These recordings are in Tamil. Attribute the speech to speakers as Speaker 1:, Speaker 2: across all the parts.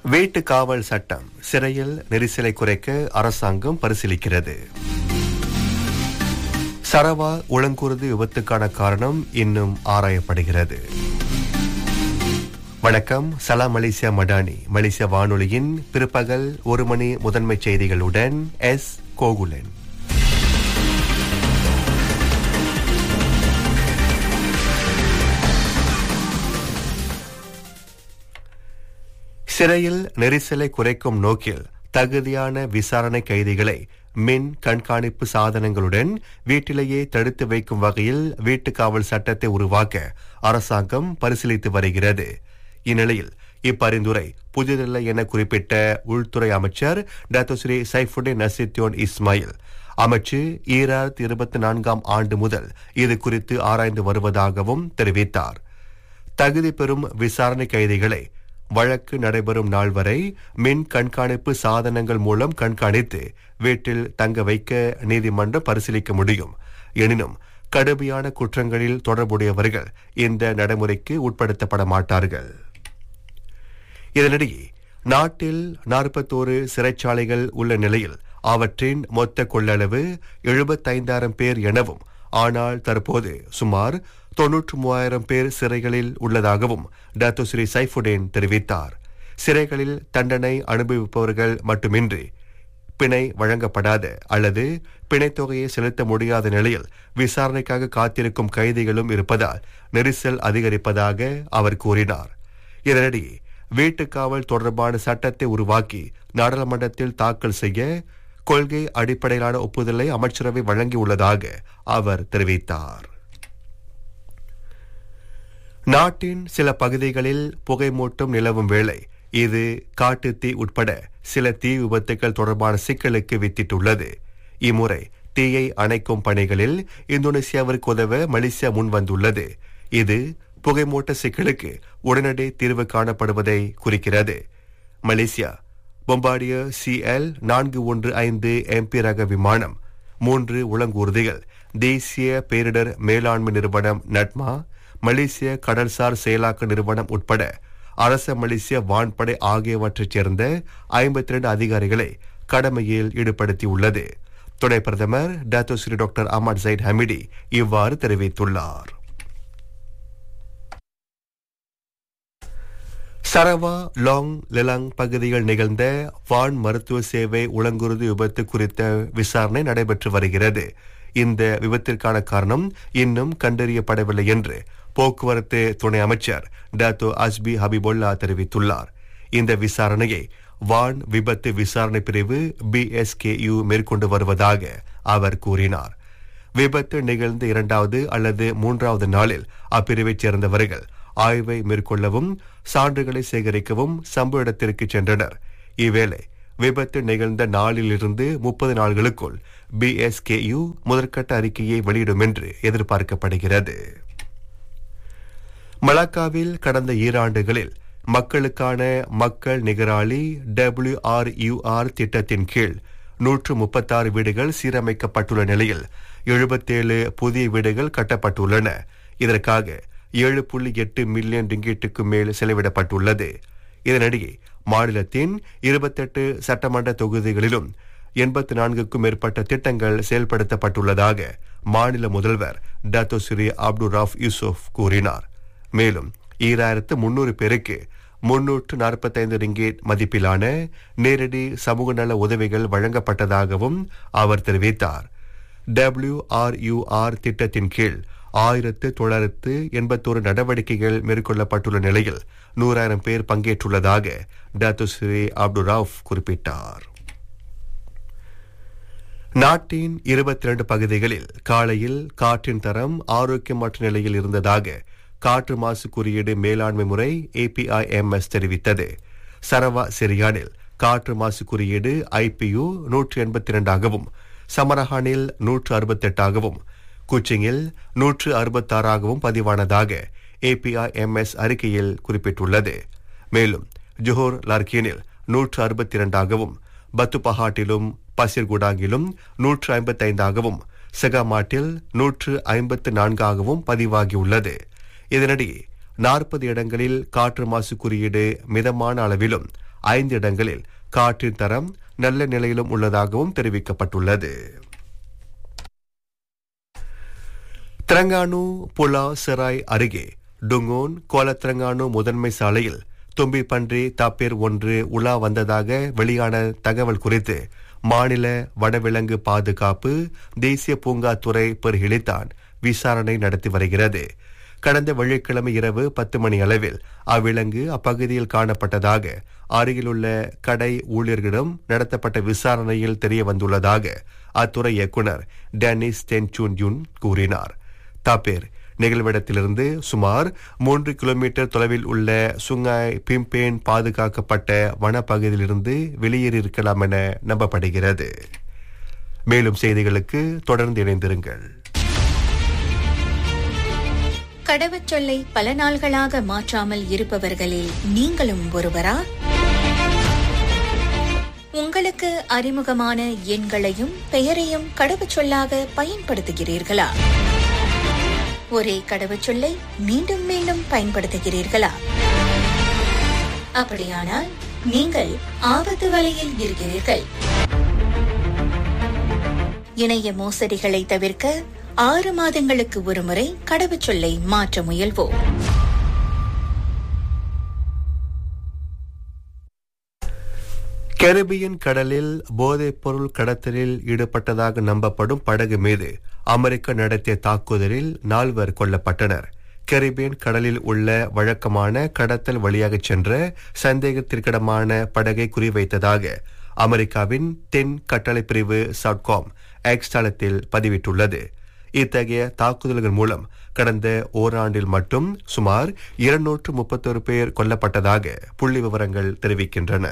Speaker 1: வீட்டு காவல் சட்டம் சிறையில் நெரிசலை குறைக்க அரசாங்கம் பரிசீலிக்கிறது சரவா உளங்குருதி விபத்துக்கான காரணம் இன்னும் ஆராயப்படுகிறது வணக்கம் சலாம் மலேசியா மடானி மலேசியா வானொலியின் பிற்பகல் ஒரு மணி முதன்மை செய்திகளுடன் எஸ் கோகுலன் சிறையில் நெரிசலை குறைக்கும் நோக்கில் தகுதியான விசாரணை கைதிகளை மின் கண்காணிப்பு சாதனங்களுடன் வீட்டிலேயே தடுத்து வைக்கும் வகையில் வீட்டு காவல் சட்டத்தை உருவாக்க அரசாங்கம் பரிசீலித்து வருகிறது இந்நிலையில் இப்பரிந்துரை புதிதல்ல என குறிப்பிட்ட உள்துறை அமைச்சர் doctor Seri Saifuddin Nasution Ismail அமைச்சு ஈராயிரத்தி இருபத்தி நான்காம் ஆண்டு முதல் இது குறித்து ஆராய்ந்து வருவதாகவும் தெரிவித்தார் தகுதி பெறும் விசாரணை கைதிகளை வழக்கு நடைபெறும் நாள் வரை மின் கண்காணிப்பு சாதனங்கள் மூலம் கண்காணித்து வீட்டில் தங்க வைக்க நீதிமன்றம் பரிசீலிக்க முடியும் எனினும் கடுமையான குற்றங்களில் தொடர்புடையவர்கள் இந்த நடைமுறைக்கு உட்படுத்தப்பட மாட்டார்கள் இதனிடையே நாட்டில் நாற்பத்தோரு சிறைச்சாலைகள் உள்ள நிலையில் அவற்றின் மொத்த கொள்ளளவு எழுபத்தைந்தாயிரம் பேர் எனவும் ஆனால் தற்போது சுமார் தொன்னூற்று மூவாயிரம் பேர் சிறைகளில் உள்ளதாகவும் டாக்டர் ஸ்ரீ சைஃபுடேன் தெரிவித்தார் சிறைகளில் தண்டனை அனுபவிப்பவர்கள் மட்டுமின்றி பிணை வழங்கப்படாத அல்லது பிணைத் தொகையை செலுத்த முடியாத நிலையில் விசாரணைக்காக காத்திருக்கும் கைதிகளும் இருப்பதால் நெரிசல் அதிகரிப்பதாக அவர் கூறினார் இதனிடையே வீட்டுக்காவல் தொடர்பான சட்டத்தை உருவாக்கி நாடாளுமன்றத்தில் தாக்கல் செய்ய கொள்கை அடிப்படையிலான ஒப்புதலை அமைச்சரவை வழங்கியுள்ளதாக அவர் தெரிவித்தார் நாட்டின் சில பகுதிகளில் புகைமூட்டம் நிலவும் வேளை இது காட்டுத்தீ உட்பட சில தீ விபத்துகள் தொடர்பான சிக்கலுக்கு வித்திட்டுள்ளது இம்முறை தீயை அணைக்கும் பணிகளில் இந்தோனேசியாவிற்கு உதவ மலேசியா முன்வந்துள்ளது இது புகைமூட்ட சிக்கலுக்கு உடனடி தீர்வு காணப்படுவதை குறிக்கிறது மலேசியா பொம்பாடிய சிஎல் நான்கு ஒன்று ஐந்து எம்பி ரக விமானம் மூன்று உளங்கூர்திகள் தேசிய பேரிடர் மேலாண்மை நிறுவனம் நட்மா மலேசிய கடல்சார் செயலாக்க நிறுவனம் உட்பட அரச மலேசிய வான்படை ஆகியவற்றைச் சேர்ந்த ஐம்பத்தி இரண்டு அதிகாரிகளை கடமையில் ஈடுபடுத்தியுள்ளது துணை பிரதமர் doctor Seri doctor Ahmad Zahid Hamidi இவ்வாறு தெரிவித்துள்ளார் சரவா லாங் லெலாங் பகுதியில் நிகழ்ந்த வான் மருத்துவ சேவை உளங்குருதி விபத்து குறித்த விசாரணை நடைபெற்று வருகிறது இந்த விபத்திற்கான காரணம் இன்னும் கண்டறியப்படவில்லை என்று போக்குவரத்து துணை அமைச்சர் டாத்தோ அஸ்பி ஹபிபுல்லா தெரிவித்துள்ளார் இந்த விசாரணையை வான் விபத்து விசாரணை பிரிவு பிஎஸ்கேயு மேற்கொண்டு வருவதாக அவர் கூறினார் விபத்து நிகழ்ந்த இரண்டாவது அல்லது மூன்றாவது நாளில் அப்பிரிவைச் சேர்ந்தவர்கள் ஆய்வை மேற்கொள்ளவும் சான்றுகளை சேகரிக்கவும் சம்பவ இடத்திற்கு சென்றனர் இவ்வேளை விபத்து நிகழ்ந்த நாளிலிருந்து முப்பது நாள்களுக்குள் பிஎஸ்கேயு முதற்கட்ட அறிக்கையை வெளியிடும் என்று எதிர்பார்க்கப்படுகிறது மலாக்காவில் கடந்த ஈராண்டுகளில் மக்களுக்கான மக்கள் நிகராளி டபிள்யூஆர்யூஆர் திட்டத்தின் கீழ் நூற்று முப்பத்தாறு வீடுகள் சீரமைக்கப்பட்டுள்ள நிலையில் எழுபத்தேழு புதிய வீடுகள் கட்டப்பட்டுள்ளன இதற்காக ஏழு புள்ளி எட்டு மில்லியன் ரிங்கீட்டுக்கு மேல் செலவிடப்பட்டுள்ளது இதனிடையே மாநிலத்தின் இருபத்தெட்டு சட்டமன்ற தொகுதிகளிலும் எண்பத்தி நான்குக்கும் மேற்பட்ட திட்டங்கள் செயல்படுத்தப்பட்டுள்ளதாக மாநில முதல்வர் Dato Seri Abdul Rauf Yusuf கூறினார் மேலும் ஈராயிரத்து முன்னூறு பேருக்கு முன்னூற்று நாற்பத்தைந்து ரிங்கேட் மதிப்பிலான நேரடி சமூக நல உதவிகள் வழங்கப்பட்டதாகவும் அவர் தெரிவித்தார் டபிள்யூஆர்யூஆர் திட்டத்தின் கீழ் ஆயிரத்து தொள்ளாயிரத்து எண்பத்தோரு நடவடிக்கைகள் மேற்கொள்ளப்பட்டுள்ள நிலையில் நூறாயிரம் பேர் பங்கேற்றுள்ளதாக டாத்து ஸ்ரீ அப்துல் ராவ் குறிப்பிட்டார் நாட்டின் இருபத்தி இரண்டு பகுதிகளில் காலையில் காற்றின் தரம் ஆரோக்கியமற்ற நிலையில் இருந்ததாக காற்று மாசு குறியீடு மேலாண்மை முறை ஏபிஐஎம்எஸ் தெரிவித்தது சரவா சிரியானில் காற்று மாசு குறியீடு ஐபியு நூற்று எண்பத்தி இரண்டாகவும் சமரஹானில் நூற்று அறுபத்தெட்டாகவும் குச்சிங்கில் நூற்று அறுபத்தாறாகவும் பதிவானதாக ஏபிஐஎம்எஸ் அறிக்கையில் குறிப்பிட்டுள்ளது மேலும் ஜோஹர் லார்கியனில் நூற்று அறுபத்தி இரண்டாகவும் பத்துபஹாட்டிலும் பசிர்குடாங்கிலும் நூற்று ஐம்பத்தைந்தாகவும் செகாமாட்டில் நூற்று ஐம்பத்து நான்காகவும் பதிவாகியுள்ளது இதனிடையே நாற்பது இடங்களில் காற்று மாசு குறியீடு மிதமான அளவிலும் ஐந்து இடங்களில் காற்றின் தரம் நல்ல நிலையிலும் உள்ளதாகவும் தெரிவிக்கப்பட்டுள்ளது திரங்கானு புலா செராய் அருகே டுங்கோன் கோலத்திரங்கானு முதன்மை சாலையில் தும்பி பன்றி தாப்பேர் ஒன்று உலா வந்ததாக வெளியான தகவல் குறித்து மாநில வனவிலங்கு பாதுகாப்பு தேசிய பூங்காத்துறை பரிசீலித்தான் விசாரணை நடத்தி வருகிறது கடந்த வெள்ளிக்கிழமை இரவு பத்து மணி அளவில் அவ்விலங்கு அப்பகுதியில் காணப்பட்டதாக அருகிலுள்ள கடை ஊழியர்களிடம் நடத்தப்பட்ட விசாரணையில் தெரிய வந்துள்ளதாக அத்துறை இயக்குனர் டெனிஸ் டென்சூன் யுன் கூறினார் தாப்பேர் நிகழ்விடத்திலிருந்து சுமார் மூன்று கிலோமீட்டர் தொலைவில் உள்ள சுங்காய் பிம்பேன் பாதுகாக்கப்பட்ட வனப்பகுதியிலிருந்து வெளியேறியிருக்கலாம் என நம்பப்படுகிறது மேலும் செய்திகளுக்கு தொடர்ந்து இணைந்திருங்கள்
Speaker 2: கடவுச்சொல்லை பல நாள்களாக மாற்றாமல் இருப்பவர்களில் நீங்களும் ஒருவரா உங்களுக்கு அறிமுகமான எண்களையும் பெயரையும் கடவுச்சொல்லாக பயன்படுத்துகிறீர்களா ஒரே கடவுச்சொல்லை மீண்டும் மீண்டும் பயன்படுத்துகிறீர்களா அப்படியானால் நீங்கள் ஆபத்து வலையில் இருக்கிறீர்கள் இணைய மோசடிகளை தவிர்க்க ஆறு மாதங்களுக்கு ஒருமுறை கடவுச்சொல்லை மாற்ற முயல்வோம்
Speaker 1: கரிபியன் கடலில் போதைப் பொருள் கடத்தலில் ஈடுபட்டதாக நம்பப்படும் படகு மீது அமெரிக்கா நடத்திய தாக்குதலில் நால்வர் கொல்லப்பட்டனர் கரிபியன் கடலில் உள்ள வழக்கமான கடத்தல் வழியாக சென்ற சந்தேகத்திற்கிடமான படகை குறிவைத்ததாக அமெரிக்காவின் தென் கட்டளை பிரிவு சட்காம் எக்ஸ் தளத்தில் பதிவிட்டுள்ளது இத்தகைய தாக்குதல்கள் மூலம் கடந்த ஓராண்டில் மட்டும் சுமார் இருநூற்று முப்பத்தொரு பேர் கொல்லப்பட்டதாக புள்ளி விவரங்கள் தெரிவிக்கின்றன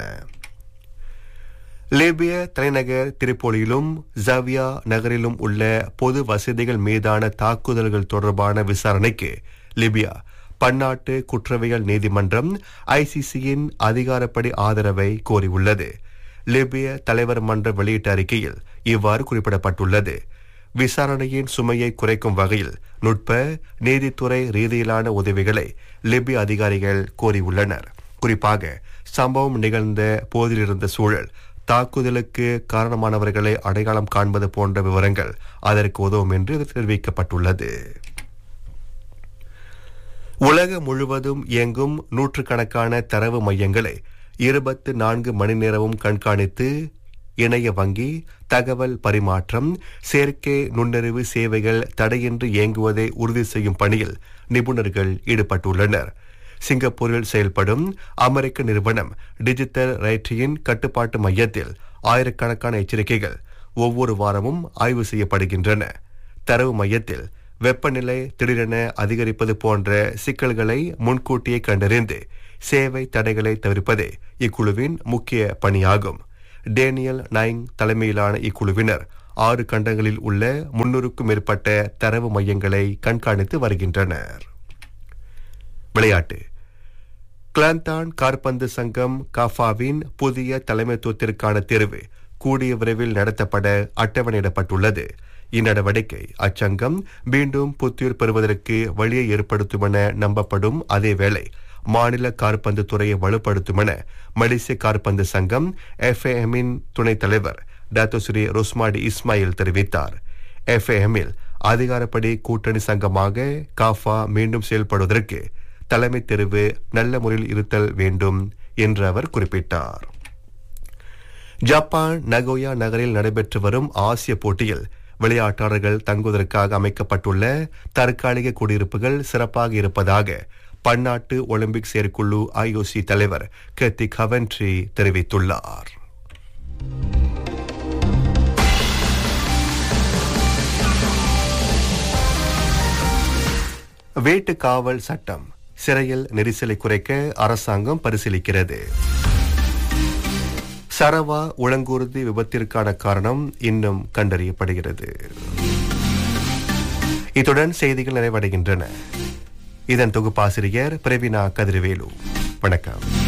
Speaker 1: லிபிய தலைநகர் திரிப்போலியிலும் ஜவியா நகரிலும் உள்ள பொது வசதிகள் மீதான தாக்குதல்கள் தொடர்பான விசாரணைக்கு லிபியா பன்னாட்டு குற்றவியல் நீதிமன்றம் ஐசிசியின் அதிகாரப்படி ஆதரவை கோரியுள்ளது லிபிய தலைவர் மன்ற வெளியிட்ட அறிக்கையில் இவ்வாறு குறிப்பிடப்பட்டுள்ளது விசாரணையின் சுமையை குறைக்கும் வகையில் நுட்ப நீதித்துறை ரீதியிலான உதவிகளை லிபிய அதிகாரிகள் கோரியுள்ளனர் குறிப்பாக சம்பவம் நிகழ்ந்த போதிலிருந்த சூழல் தாக்குதலுக்கு காரணமானவர்களை அடையாளம் காண்பது போன்ற விவரங்கள் அதற்கு உதவும் என்று தெரிவிக்கப்பட்டுள்ளது உலகம் முழுவதும் இயங்கும் நூற்றுக்கணக்கான தரவு மையங்களை இருபத்து நான்கு மணி நேரமும் கண்காணித்து இணைய வங்கி தகவல் பரிமாற்றம் செயற்கை நுண்ணறிவு சேவைகள் தடையின்றி இயங்குவதை உறுதி செய்யும் பணியில் நிபுணர்கள் ஈடுபட்டுள்ளனர் சிங்கப்பூரில் செயல்படும் அமெரிக்க நிறுவனம் டிஜிட்டல் ரைட்டியின் கட்டுப்பாட்டு மையத்தில் ஆயிரக்கணக்கான எச்சரிக்கைகள் ஒவ்வொரு வாரமும் ஆய்வு செய்யப்படுகின்றன தரவு மையத்தில் வெப்பநிலை திடீரென அதிகரிப்பது போன்ற சிக்கல்களை முன்கூட்டியே கண்டறிந்து சேவை தடைகளை தவிர்ப்பதே இக்குழுவின் முக்கிய பணியாகும் டேனியல் நைங் தலைமையிலான இக்குழுவினர் ஆறு கண்டங்களில் உள்ள முன்னூறுக்கும் மேற்பட்ட தரவு மையங்களை கண்காணித்து வருகின்றனர் விளையாட்டு கிளாந்தான் கார்பந்து சங்கம் காஃபாவின் புதிய தலைமைத்துவத்திற்கான தேர்வு கூடிய விரைவில் நடத்தப்பட அட்டவணையிடப்பட்டுள்ளது இந்நடவடிக்கை அச்சங்கம் மீண்டும் புத்துயிர் பெறுவதற்கு வழியை ஏற்படுத்தும் என நம்பப்படும் அதேவேளை மாநில கார்பந்து துறையை வலுப்படுத்தும் என மலேசிய கார்பந்து சங்கம் எஃப்ஏஎம்மின் துணைத் தலைவர் டாக்டர் ஸ்ரீ ருஸ்மாடி இஸ்மாயில் தெரிவித்தார் எஃப்ஏஎம்மில் அதிகாரப்படி கூட்டணி சங்கமாக காஃபா மீண்டும் செயல்படுவதற்கு தலைமை தெரிவு நல்ல முறையில் இருத்தல் வேண்டும் என்று அவர் குறிப்பிட்டார் ஜப்பான் நகோயா நகரில் நடைபெற்று வரும் ஆசிய போட்டியில் விளையாட்டாளர்கள் தங்குவதற்காக அமைக்கப்பட்டுள்ள தற்காலிக குடியிருப்புகள் சிறப்பாக இருப்பதாக பன்னாட்டு ஒலிம்பிக் செயற்குழு ஐஓசி தலைவர் கத்தி கவன்ட்ரி தெரிவித்துள்ளார் வீட்டு காவல் சட்டம் சிறையில் நெரிசலை குறைக்க அரசாங்கம் பரிசீலிக்கிறது சரவா உளங்கூர்தி விபத்திற்கான காரணம் இன்னும் கண்டறியப்படுகிறது இத்துடன் செய்திகள் நிறைவடைகின்றன இதன் தொகுப்பாசிரியர் பிரவீனா கதிர்வேலு வணக்கம்